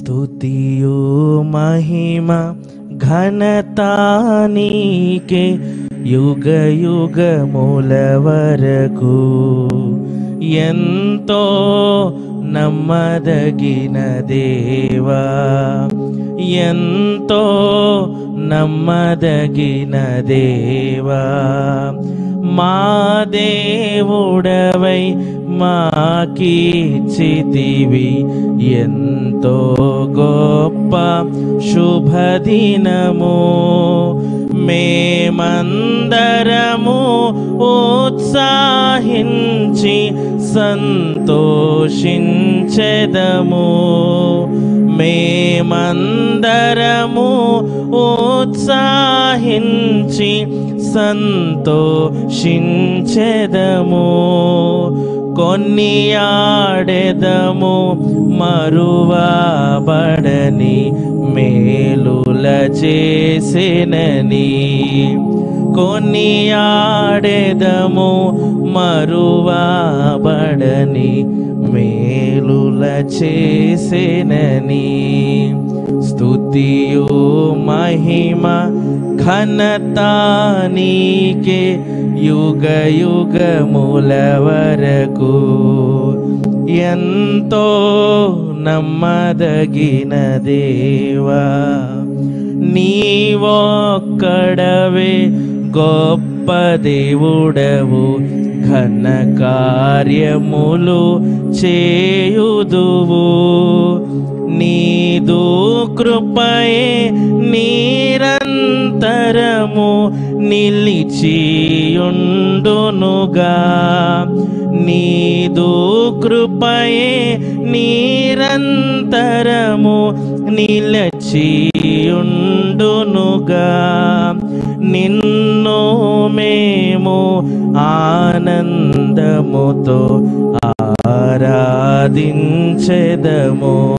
స్తుతియు మహిమ ఘనత నీకే యుగ యుగముల వరకు ఎంతో నమ్మదగిన దేవా ఎంతో నమ్మదగిన దేవా మా దేవుడవై మాకీచితివి ఎంతో గొప్ప శుభదినము మేమందరము ఉత్సాహించి సంతోషించెదము మేమందరము ఉత్సాహించి సంతోషించెదము కొన్ని ఆడెదము మరువబడని మేలుల చేసినని కొన్ని ఆడెదము మరువబడని మేలుల చేసినని స్తుతియు మహిమ ఘనత నీకే యుగ యుగముల వరకు ఎంతో నమ్మదగిన దేవా నీవొక్కడవే గొప్ప దేవుడవు ఘన కార్యములు చేయుదువు నీదు కృపయే నిరంతరము నిలిచియుండునుగా నీదు కృపయే నిరంతరము నిలచియుండునుగా నిన్ను మేము ఆనందముతో ఆరాధించెదము